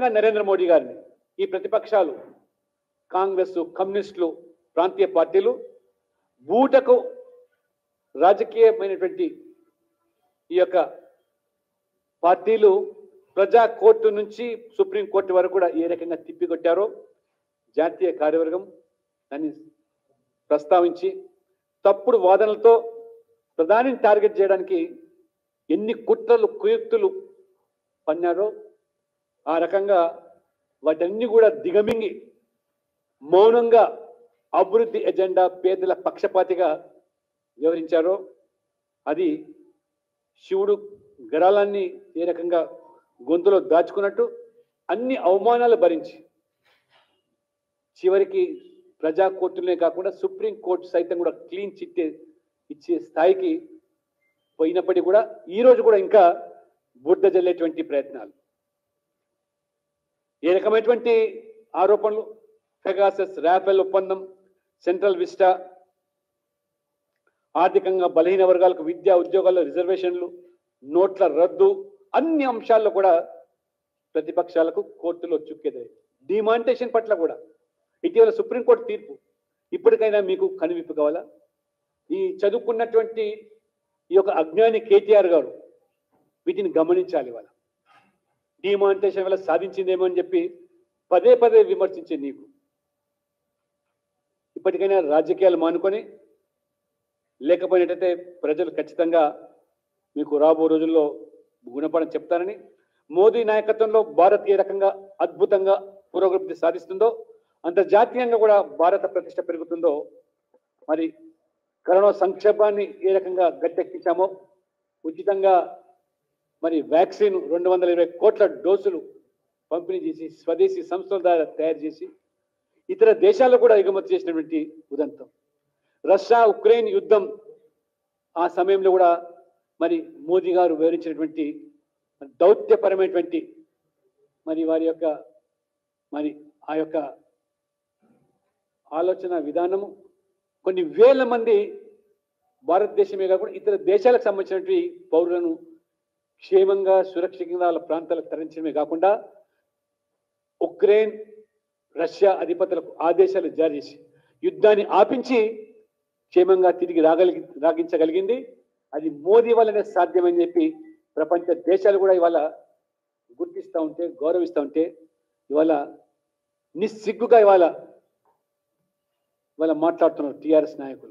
ముఖ్యంగా నరేంద్ర మోడీ గారిని ఈ ప్రతిపక్షాలు కాంగ్రెస్ కమ్యూనిస్టులు ప్రాంతీయ పార్టీలు బూటకు రాజకీయమైనటువంటి ఈ యొక్క పార్టీలు ప్రజా కోర్టు నుంచి సుప్రీం కోర్టు వరకు కూడా ఏ రకంగా తిప్పికొట్టారో జాతీయ కార్యవర్గం దాన్ని ప్రస్తావించి తప్పుడు వాదనలతో ప్రధానిని టార్గెట్ చేయడానికి ఎన్ని కుట్రలు కుయుక్తులు పన్నారో ఆ రకంగా వాటన్ని కూడా దిగమింగి మౌనంగా అభివృద్ధి ఎజెండా పేదల పక్షపాతిగా వివరించారో అది శివుడు గరాలాన్ని ఏ రకంగా గొంతులో దాచుకున్నట్టు అన్ని అవమానాలు భరించి చివరికి ప్రజా కోర్టులనే కాకుండా సుప్రీం కోర్టు సైతం కూడా క్లీన్ చిట్టే ఇచ్చే స్థాయికి పోయినప్పటికీ కూడా ఈ రోజు కూడా ఇంకా బుడ్డ జల్లేటువంటి ప్రయత్నాలు ఏ రకమైనటువంటి ఆరోపణలు పెగాసస్ రాఫెల్ ఒప్పందం సెంట్రల్ విస్టా ఆర్థికంగా బలహీన వర్గాలకు విద్యా ఉద్యోగాల్లో రిజర్వేషన్లు నోట్ల రద్దు అన్ని అంశాల్లో కూడా ప్రతిపక్షాలకు కోర్టులో చుక్కెదాయి డిమానిటేషన్ పట్ల కూడా ఇటీవల సుప్రీంకోర్టు తీర్పు ఇప్పటికైనా మీకు కనువిప్పు కావాలా ఈ చదువుకున్నటువంటి ఈ యొక్క అజ్ఞాని కేటీఆర్ గారు వీటిని గమనించాలి వాళ్ళ డిమానిటేషన్ వల్ల సాధించిందేమో అని చెప్పి పదే పదే విమర్శించే నీకు ఇప్పటికైనా రాజకీయాలు మానుకొని లేకపోయినట్టయితే ప్రజలు ఖచ్చితంగా మీకు రాబో రోజుల్లో గుణపడం చెప్తారని మోదీ నాయకత్వంలో భారత్ ఏ రకంగా అద్భుతంగా పురోగతి సాధిస్తుందో అంతర్జాతీయంగా కూడా భారత ప్రతిష్ట పెరుగుతుందో మరి కరోనా సంక్షేపాన్ని ఏ రకంగా గట్టెక్కించామో ఉచితంగా మరి వ్యాక్సిన్ రెండు వందల ఇరవై కోట్ల డోసులు పంపిణీ చేసి స్వదేశీ సంస్థల ద్వారా తయారు చేసి ఇతర దేశాల్లో కూడా ఎగుమతి చేసినటువంటి ఉదంతం రష్యా ఉక్రెయిన్ యుద్ధం ఆ సమయంలో కూడా మరి మోదీ గారు వివరించినటువంటి దౌత్యపరమైనటువంటి మరి వారి యొక్క మరి ఆ యొక్క ఆలోచన విధానము కొన్ని వేల మంది భారతదేశమే కాకుండా ఇతర దేశాలకు సంబంధించినటువంటి పౌరులను క్షేమంగా సురక్షితంగా వాళ్ళ ప్రాంతాలకు తరలించడమే కాకుండా ఉక్రెయిన్ రష్యా అధిపతులకు ఆదేశాలు జారీ చేసి యుద్ధాన్ని ఆపించి క్షేమంగా తిరిగి రాగలిగి రాగించగలిగింది అది మోదీ వల్లనే సాధ్యమని చెప్పి ప్రపంచ దేశాలు కూడా ఇవాళ గుర్తిస్తూ ఉంటే గౌరవిస్తూ ఉంటే ఇవాళ నిస్సిగ్గుగా ఇవాళ ఇవాళ మాట్లాడుతున్నారు టిఆర్ఎస్ నాయకులు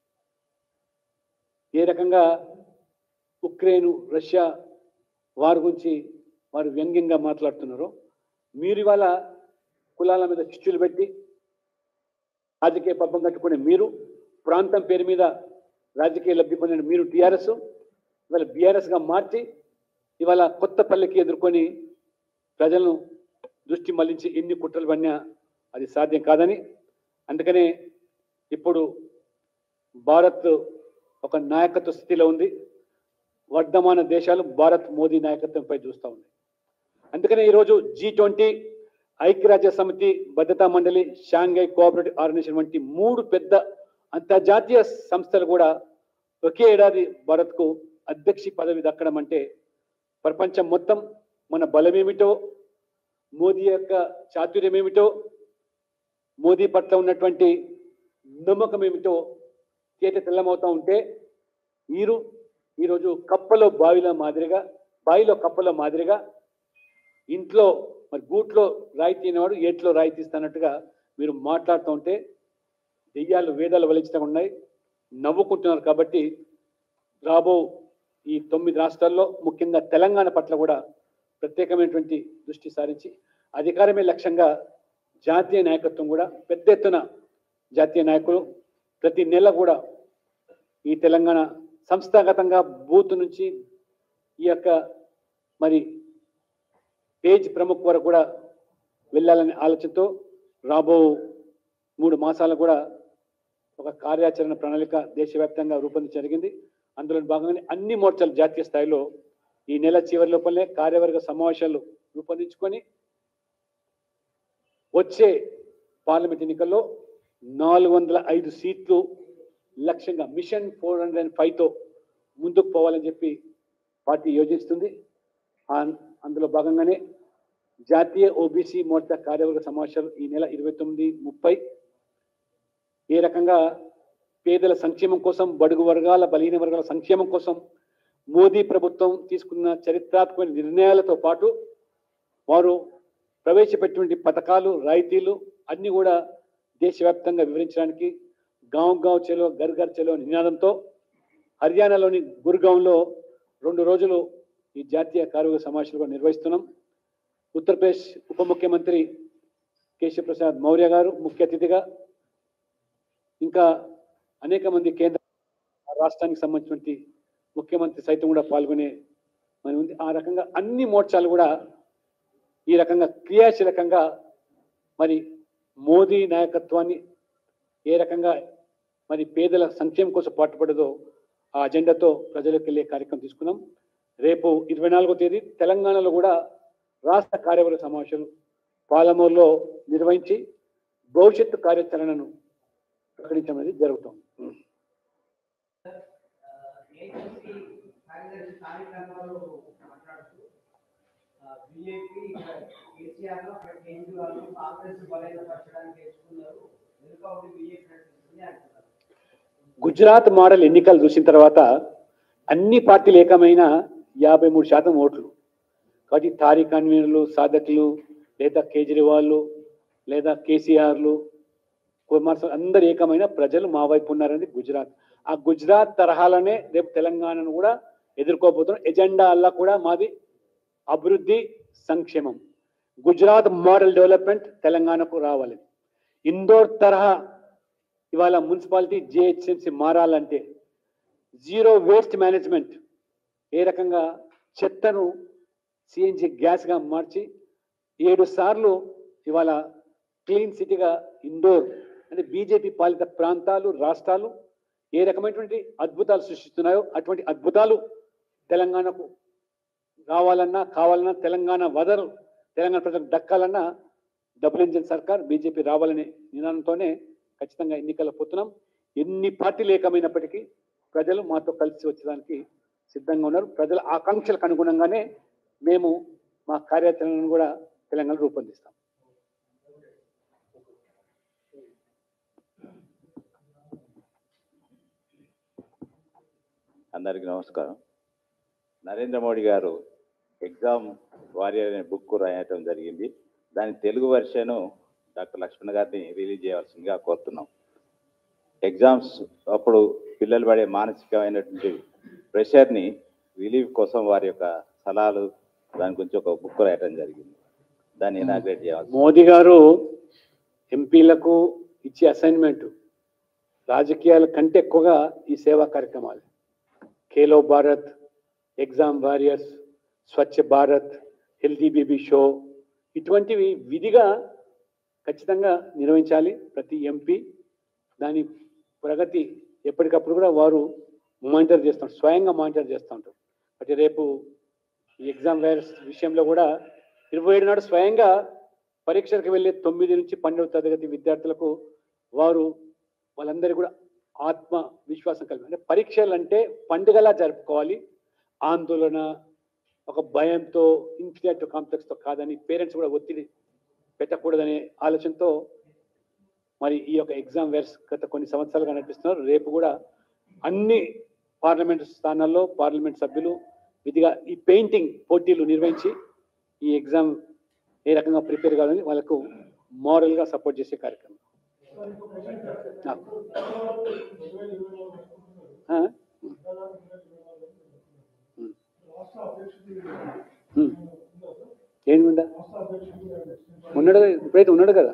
ఏ రకంగా ఉక్రెయిన్ రష్యా వారి గురించి వారు వ్యంగ్యంగా మాట్లాడుతున్నారో మీరు ఇవాళ కులాల మీద చిచ్చులు పెట్టి రాజకీయ పబ్బం కట్టుకునే మీరు ప్రాంతం పేరు మీద రాజకీయ లబ్ధి పొందిన మీరు టీఆర్ఎస్ ఇవాళ బీఆర్ఎస్గా మార్చి ఇవాళ కొత్త పల్లెకి ఎదుర్కొని ప్రజలను దృష్టి మళ్లించి ఎన్ని కుట్రలు పడినా అది సాధ్యం కాదని అందుకనే ఇప్పుడు భారత్ ఒక నాయకత్వ స్థితిలో ఉంది వర్ధమాన దేశాలు భారత్ మోదీ నాయకత్వంపై చూస్తూ ఉన్నాయి అందుకనే ఈరోజు జీ ట్వంటీ ఐక్యరాజ్య సమితి భద్రతా మండలి షాంఘై కోఆపరేటివ్ ఆర్గనైజేషన్ వంటి మూడు పెద్ద అంతర్జాతీయ సంస్థలు కూడా ఒకే ఏడాది భారత్కు అధ్యక్షి పదవి దక్కడం అంటే ప్రపంచం మొత్తం మన బలమేమిటో మోదీ యొక్క చాతుర్యం ఏమిటో మోదీ పట్ల ఉన్నటువంటి నమ్మకం ఏమిటో చేత తెల్లమవుతూ ఉంటే మీరు ఈరోజు కప్పలో బావిలో మాదిరిగా బావిలో కప్పలో మాదిరిగా ఇంట్లో మరి గూట్లో రాయి తినేవాడు ఏట్లో రాయి తీస్తున్నట్టుగా మీరు మాట్లాడుతూ ఉంటే దెయ్యాలు వేదాలు వలించడం ఉన్నాయి నవ్వుకుంటున్నారు కాబట్టి రాబో ఈ తొమ్మిది రాష్ట్రాల్లో ముఖ్యంగా తెలంగాణ పట్ల కూడా ప్రత్యేకమైనటువంటి దృష్టి సారించి అధికారమే లక్ష్యంగా జాతీయ నాయకత్వం కూడా పెద్ద ఎత్తున జాతీయ నాయకులు ప్రతి నెల కూడా ఈ తెలంగాణ సంస్థాగతంగా బూత్ నుంచి ఈ యొక్క మరి పేజ్ ప్రముఖ్ వరకు కూడా వెళ్ళాలనే ఆలోచనతో రాబో మూడు మాసాలు కూడా ఒక కార్యాచరణ ప్రణాళిక దేశవ్యాప్తంగా రూపొందించ జరిగింది అందులో భాగంగానే అన్ని మోర్చాలు జాతీయ స్థాయిలో ఈ నెల చివరి లోపలనే కార్యవర్గ సమావేశాలు రూపొందించుకొని వచ్చే పార్లమెంట్ ఎన్నికల్లో నాలుగు వందల ఐదు సీట్లు లక్ష్యంగా మిషన్ ఫోర్ హండ్రెడ్ అండ్ ఫైవ్తో ముందుకు పోవాలని చెప్పి పార్టీ యోచిస్తుంది ఆ- అందులో భాగంగానే జాతీయ ఓబీసీ మోర్చా కార్యవర్గ సమావేశాలు ఈ నెల ఇరవై తొమ్మిది ముప్పై ఏ రకంగా పేదల సంక్షేమం కోసం బడుగు వర్గాల బలహీన వర్గాల సంక్షేమం కోసం మోదీ ప్రభుత్వం తీసుకున్న చరిత్రాత్మక నిర్ణయాలతో పాటు వారు ప్రవేశపెట్టినటువంటి పథకాలు రాయితీలు అన్ని కూడా దేశవ్యాప్తంగా వివరించడానికి గాంవ్ గాంవ్ చెలో గర్ గర్ చెలో నినాదంతో హర్యానాలోని గుర్గాంలో రెండు రోజులు ఈ జాతీయ కార్యవర్గ సమావేశాలు కూడా నిర్వహిస్తున్నాం ఉత్తరప్రదేశ్ ఉప ముఖ్యమంత్రి కేశవ్ ప్రసాద్ మౌర్య గారు ముఖ్య అతిథిగా ఇంకా అనేక మంది కేంద్ర రాష్ట్రానికి సంబంధించినటువంటి ముఖ్యమంత్రి సైతం కూడా పాల్గొనే మరి ఉంది ఆ రకంగా అన్ని మోర్చాలు కూడా ఈ రకంగా క్రియాశీలకంగా మరి మోదీ నాయకత్వాన్ని ఏ రకంగా మరి పేదల సంక్షేమం కోసం పాటుపడదో ఆ అజెండాతో ప్రజలకు వెళ్ళే కార్యక్రమం తీసుకున్నాం రేపు ఇరవై నాలుగో తేదీ తెలంగాణలో కూడా రాష్ట్ర కార్యవర్గ సమావేశం పాలమూరులో నిర్వహించి భవిష్యత్తు కార్యాచరణను ప్రకటించడం అనేది జరుగుతుంది ఏజెన్సీ కార్యదర్శి కార్యక్రమాలు మాట్లాడుతూ బీజేపీ కేసీఆర్ లో అక్కడ కేజ్రీవాల్ కాంగ్రెస్ బలహీనపరచడానికి ఎంచుకున్నారు వెనుక ఉండి బీజేపీ నడిపిస్తుంది అంటున్నారు గుజరాత్ మోడల్ ఎన్నికలు చూసిన తర్వాత అన్ని పార్టీలు ఏకమైన యాభై మూడు శాతం ఓట్లు కాబట్టి తారీ కన్వీనర్లు సాధకులు లేదా కేజ్రీవాల్ లేదా కేసీఆర్లు కుమార్స్వామి అందరు ఏకమైన ప్రజలు మా వైపు ఉన్నారని గుజరాత్ ఆ గుజరాత్ తరహాలోనే రేపు తెలంగాణను కూడా ఎదుర్కోబోతున్నాం ఎజెండా అల్లా కూడా మాది అభివృద్ధి సంక్షేమం గుజరాత్ మోడల్ డెవలప్మెంట్ తెలంగాణకు రావాలి ఇందోర్ తరహా ఇవాళ మున్సిపాలిటీ జిహెచ్ఎంసీ మారాలంటే జీరో వేస్ట్ మేనేజ్మెంట్ ఏ రకంగా చెత్తను సిఎన్జి గ్యాస్గా మార్చి ఏడు సార్లు ఇవాళ క్లీన్ సిటీగా ఇండోర్ అంటే బీజేపీ పాలిత ప్రాంతాలు రాష్ట్రాలు ఏ రకమైనటువంటి అద్భుతాలు సృష్టిస్తున్నాయో అటువంటి అద్భుతాలు తెలంగాణకు రావాలన్నా కావాలన్నా తెలంగాణ వదరు తెలంగాణ ప్రజలకు దక్కాలన్నా డబుల్ ఇంజిన్ సర్కార్ బీజేపీ రావాలనే నినాదంతోనే ఖచ్చితంగా ఎన్నికల్లో పోతున్నాం ఎన్ని పార్టీలు ఏకమైనప్పటికీ ప్రజలు మాతో కలిసి వచ్చేదానికి సిద్ధంగా ఉన్నారు ప్రజల ఆకాంక్షలకు అనుగుణంగానే మేము మా కార్యాచరణను కూడా తెలంగాణ రూపొందిస్తాం అందరికీ నమస్కారం నరేంద్ర మోడీ గారు ఎగ్జామ్ వారియర్ అనే బుక్ రాయటం జరిగింది దాని తెలుగు వెర్షను డాక్టర్ లక్ష్మణ్ గారిని రిలీజ్ చేయవలసిందిగా కోరుతున్నాం ఎగ్జామ్స్ అప్పుడు పిల్లలు పడే మానసికమైనటువంటి ప్రెషర్ని రిలీఫ్ కోసం వారి యొక్క సలహాలు దాని గురించి ఒక బుక్ రాయటం జరిగింది దాన్ని ఇనాగ్రేట్ చేయాల్సి మోదీ గారు ఎంపీలకు ఇచ్చే అసైన్మెంట్ రాజకీయాల కంటే ఎక్కువగా ఈ సేవా కార్యక్రమాలు Khelo Bharat exam warriors Swachh Bharat healthy baby show ఇటువంటివి విధిగా ఖచ్చితంగా నిర్వహించాలి ప్రతి ఎంపీ దాని ప్రగతి ఎప్పటికప్పుడు కూడా వారు మానిటర్ చేస్తారు స్వయంగా మానిటర్ చేస్తూ ఉంటారు అంటే రేపు ఈ ఎగ్జామ్ వైరస్ విషయంలో కూడా ఇరవై ఏడు నాడు స్వయంగా పరీక్షలకు వెళ్ళే తొమ్మిది నుంచి పన్నెండవ తరగతి విద్యార్థులకు వారు వాళ్ళందరికీ కూడా ఆత్మ విశ్వాసం కలిగి అంటే పరీక్షలు అంటే పండుగలా జరుపుకోవాలి ఆందోళన ఒక భయంతో ఇన్ఫినిటివ్ కాంప్లెక్స్తో కాదని పేరెంట్స్ కూడా ఒత్తిడి పెట్టకూడదనే ఆలోచనతో మరి ఈ యొక్క ఎగ్జామ్ వేర్స్ గత కొన్ని సంవత్సరాలుగా నడిపిస్తున్నారు రేపు కూడా అన్ని పార్లమెంట్ స్థానాల్లో పార్లమెంట్ సభ్యులు విధిగా ఈ పెయింటింగ్ పోటీలు నిర్వహించి ఈ ఎగ్జామ్ ఏ రకంగా ప్రిపేర్ కావాలని వాళ్ళకు మోరల్గా సపోర్ట్ చేసే కార్యక్రమం ఆ. ఆ? ఉమ్. ఉమ్. ఏంటి ఉండా ఉన్నాడు కదా, ఇప్పుడైతే ఉన్నాడు కదా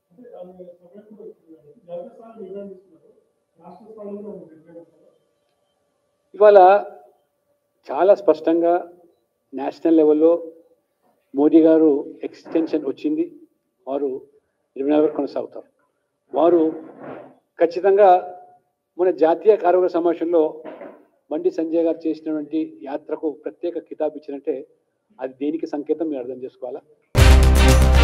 ఇవాళ చాలా స్పష్టంగా నేషనల్ లెవెల్లో మోదీ గారు ఎక్స్టెన్షన్ వచ్చింది వారు ఇరవై నాలుగు వరకు కొనసాగుతారు వారు ఖచ్చితంగా మన జాతీయ కార్యవర్గ సమావేశంలో బండి సంజయ్ గారు చేసినటువంటి యాత్రకు ప్రత్యేక కితాబ్ ఇచ్చినట్టే అది దేనికి సంకేతం మీరు అర్థం చేసుకోవాలా